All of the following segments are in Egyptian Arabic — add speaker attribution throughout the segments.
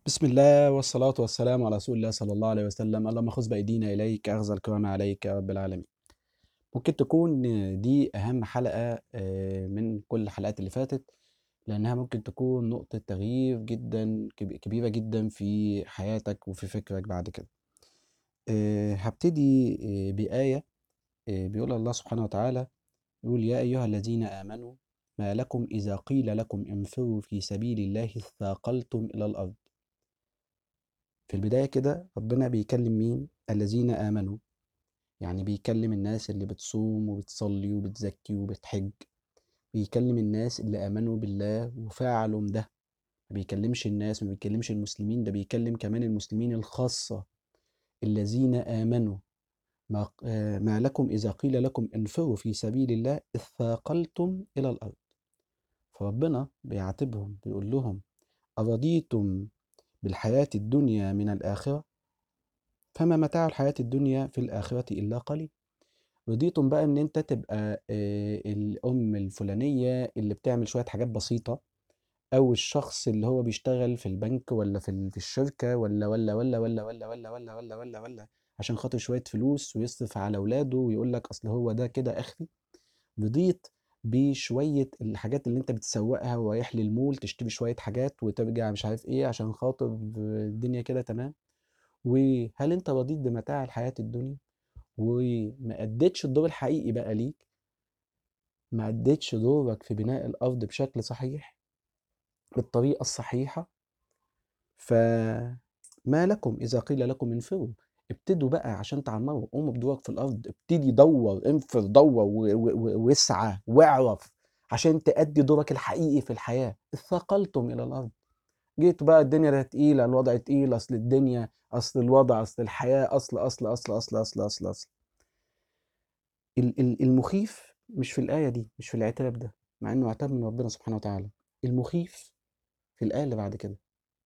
Speaker 1: بسم الله والصلاة والسلام على رسول الله صلى الله عليه وسلم اللهم خذ بأيدينا إليك أخذ الكرام عليك يا رب العالمين ممكن تكون دي أهم حلقة آه، من كل الحلقات اللي فاتت لأنها ممكن تكون نقطة تغيير جدا كب- كبيرة جدا في حياتك وفي فكرك بعد كده آه، هبتدي آه، بآية آه، بيقول الله سبحانه وتعالى يقول يا أيها الذين آمنوا ما لكم إذا قيل لكم انفروا في سبيل الله اثاقلتم إلى الأرض في البداية كده ربنا بيكلم مين؟ الذين آمنوا يعني بيكلم الناس اللي بتصوم وبتصلي وبتزكي وبتحج بيكلم الناس اللي آمنوا بالله وفعلوا ده ما بيكلمش الناس ما بيكلمش المسلمين ده بيكلم كمان المسلمين الخاصة الذين آمنوا ما, آه، ما لكم إذا قيل لكم انفروا في سبيل الله اثاقلتم إلى الأرض فربنا بيعاتبهم بيقول لهم أرضيتم بالحياة الدنيا من الآخرة فما متاع الحياة الدنيا في الآخرة إلا قليل رضيتم بقى إن أنت تبقى آه، الأم الفلانية اللي بتعمل شوية حاجات بسيطة أو الشخص اللي هو بيشتغل في البنك ولا في ال- في الشركة ولا ولا ولا ولا ولا ولا ولا ولا ولا ولا عشان خاطر شوية فلوس ويصرف على أولاده ويقول لك أصل هو ده كده آخري رضيت بشوية الحاجات اللي أنت بتسوقها ورايح للمول تشتري شوية حاجات وترجع مش عارف إيه عشان خاطر الدنيا كده تمام وهل أنت رضيت بمتاع الحياة الدنيا وما أديتش الدور الحقيقي بقى ليك ما أديتش دورك في بناء الأرض بشكل صحيح بالطريقة الصحيحة فما لكم إذا قيل لكم انفروا ابتدوا بقى عشان تعمروا قوموا بدورك في الأرض ابتدي دور انفر دور و- و- و- واسعى واعرف عشان تأدي دورك الحقيقي في الحياة اثقلتم إلى الأرض جيت بقى الدنيا ده تقيلة الوضع تقيل أصل الدنيا أصل الوضع أصل الحياة أصل أصل أصل أصل أصل أصل, أصل. ال- ال- المخيف مش في الآية دي مش في العتاب ده مع إنه عتاب من ربنا سبحانه وتعالى المخيف في الآية اللي بعد كده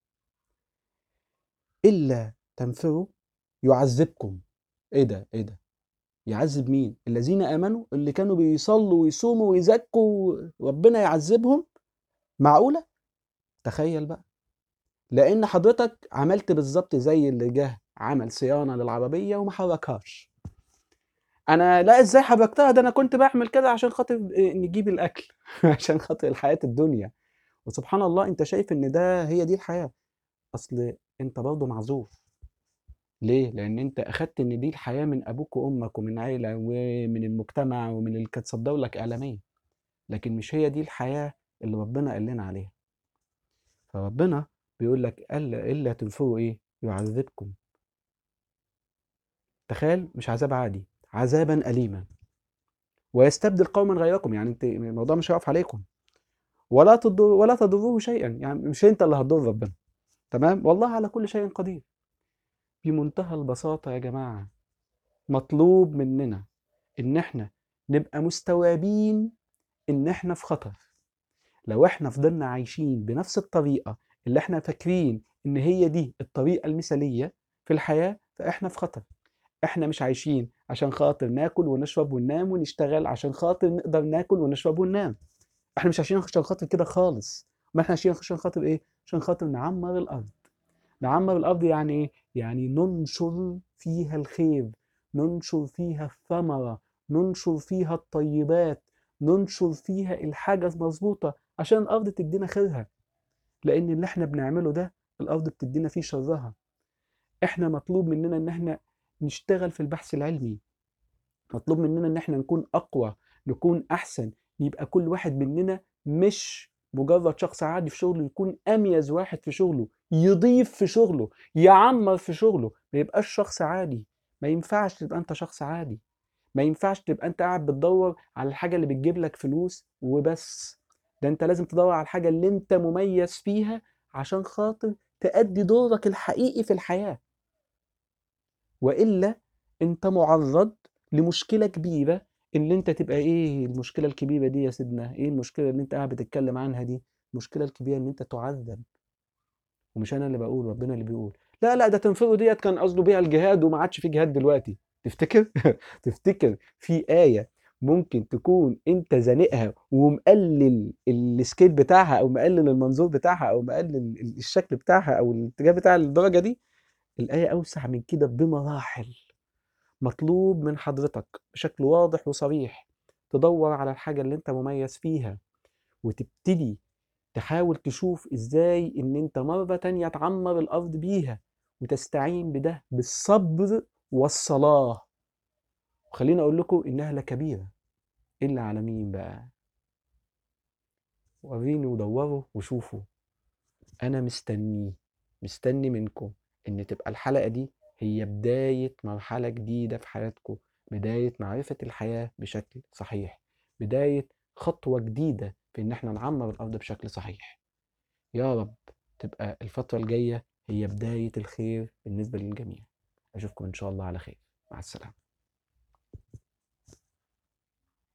Speaker 1: إلا تنفروا يعذبكم إيه ده إيه ده يعذب مين الذين آمنوا اللي كانوا بيصلوا ويصوموا ويزكوا ربنا يعذبهم معقولة تخيل بقى لأن حضرتك عملت بالظبط زي اللي جه عمل صيانة للعربية وما حركهاش انا لا ازاي حركتها ده انا كنت بعمل كده عشان خاطر إيه، نجيب الاكل عشان خاطر الحياه الدنيا وسبحان الله انت شايف ان ده هي دي الحياه اصل انت برضه معذور ليه لان انت اخدت ان دي الحياه من ابوك وامك ومن عيله ومن المجتمع ومن اللي كانت صدوا لك اعلاميا لكن مش هي دي الحياه اللي ربنا قال لنا عليها فربنا بيقول لك الا الا تنفروا ايه يعذبكم تخيل مش عذاب عادي عذابا اليما ويستبدل قوما غيركم يعني انت الموضوع مش هيقف عليكم ولا تضر ولا تضروه شيئا يعني مش انت اللي هتضر ربنا تمام والله على كل شيء قدير بمنتهى البساطة يا جماعة مطلوب مننا ان احنا نبقى مستوعبين ان احنا في خطر لو احنا فضلنا عايشين بنفس الطريقة اللي احنا فاكرين ان هي دي الطريقة المثالية في الحياة فاحنا في خطر احنا مش عايشين عشان خاطر ناكل ونشرب وننام ونشتغل عشان خاطر نقدر ناكل ونشرب وننام احنا مش عايشين عشان خاطر كده خالص ما احنا عايشين عشان خاطر ايه عشان خاطر نعمر الارض نعمر الارض يعني ايه يعني ننشر فيها الخير ننشر فيها الثمرة ننشر فيها الطيبات ننشر فيها الحاجة المظبوطة عشان الارض تدينا خيرها لان اللي احنا بنعمله ده الارض بتدينا فيه شرها احنا مطلوب مننا ان احنا نشتغل في البحث العلمي مطلوب مننا ان احنا نكون اقوى نكون احسن يبقى كل واحد مننا مش مجرد شخص عادي في شغله يكون اميز واحد في شغله يضيف في شغله يعمر في شغله ما يبقاش شخص عادي ما ينفعش تبقى انت شخص عادي ما ينفعش تبقى انت قاعد بتدور على الحاجه اللي بتجيب لك فلوس وبس ده انت لازم تدور على الحاجه اللي انت مميز فيها عشان خاطر تأدي دورك الحقيقي في الحياه والا انت معرض لمشكله كبيره ان انت تبقى ايه المشكله الكبيره دي يا سيدنا ايه المشكله اللي انت قاعد بتتكلم عنها دي المشكله الكبيره ان انت تعذب ومش انا اللي بقول ربنا اللي بيقول لا لا ده تنفروا ديت كان قصده بيها الجهاد وما عادش في جهاد دلوقتي تفتكر تفتكر في آية ممكن تكون أنت زانقها ومقلل السكيل بتاعها أو مقلل المنظور بتاعها أو مقلل ال الشكل بتاعها أو الاتجاه بتاعها للدرجة دي، الآية أوسع من كده بمراحل. مطلوب من حضرتك بشكل واضح وصريح تدوّر على الحاجة اللي أنت مميز فيها، وتبتدي تحاول تشوف إزاي إن أنت مرة تانية تعمّر الأرض بيها، وتستعين بده بالصبر والصلاة. وخلّيني أقول لكم إنها لكبيرة، إلا على مين بقى؟ ورّيني ودوّروا وشوفوا. أنا مستنيه، مستني منكم إن تبقى الحلقة دي هي بداية مرحلة جديدة في حياتكم، بداية معرفة الحياة بشكل صحيح، بداية خطوة جديدة في إن إحنا نعمّر الأرض بشكل صحيح. يا رب تبقى الفترة الجاية هي بداية الخير بالنسبة للجميع. أشوفكم إن شاء الله على خير، مع السلامة.